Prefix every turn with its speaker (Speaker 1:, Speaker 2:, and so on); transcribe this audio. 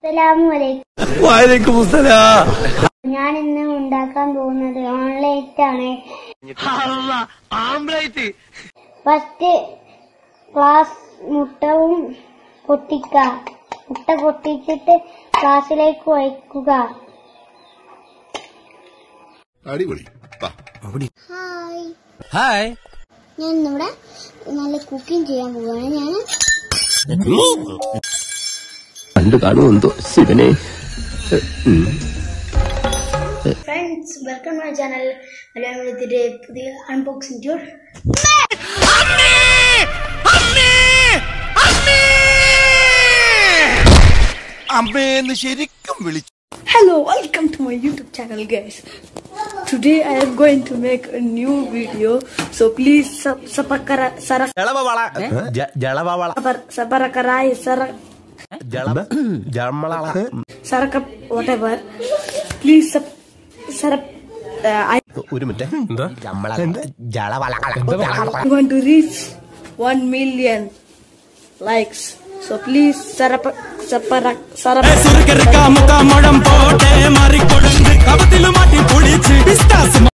Speaker 1: അസ്സലാമലൈക്കും
Speaker 2: വാലേക്കും മുസ്സലാം
Speaker 1: ഞാൻ ഇന്ന് ഉണ്ടാക്കാൻ പോകുന്നത് ഓൺലൈറ്റ് ആണ്
Speaker 2: ആംബ്ലൈറ്റ്
Speaker 1: ഫസ്റ്റ് ക്ലാസ് മുട്ടവും പൊട്ടിക്ക മുട്ട പൊട്ടിച്ചിട്ട് ക്ലാസ്സിലേക്ക് ഒഴിക്കുക
Speaker 3: അടിപൊളി വാ.
Speaker 1: ഹായ്
Speaker 2: ഹായ്
Speaker 1: ഞാൻ ഇന്നിവിടെ നല്ല കുക്കിംഗ് ചെയ്യാൻ പോവുകയാണ് ഞാൻ
Speaker 4: കണ്ടു കാണുമെന്തോ ശിവനെ
Speaker 1: friends welcome my channel Malayalam എഴുതിയുടെ പുതിയ അൺബോക്സിംഗ് ടൂർ
Speaker 2: അമ്മേന്ന് ശരിക്കും വിളിച്ചു
Speaker 5: Hello, welcome to my YouTube channel, guys. Today I am going to make a new video, so please sub subakara sara
Speaker 2: ജളവള ജളവള
Speaker 5: sabar sabarakarai sara
Speaker 2: ജള ജമള
Speaker 5: sarakap whatever. Please sub sarap. Uh, I
Speaker 2: ഒരു minute ജമള ജളവള
Speaker 5: want to reach one million likes, so please sarap saparak sarap.
Speaker 6: സുറുക്കെറുക്കാ മുക്കാ മുഴം പോട്ടെ മാറിക്കൊടുന്ന് കവത്തില് മാറ്റി പൊളിച്ച്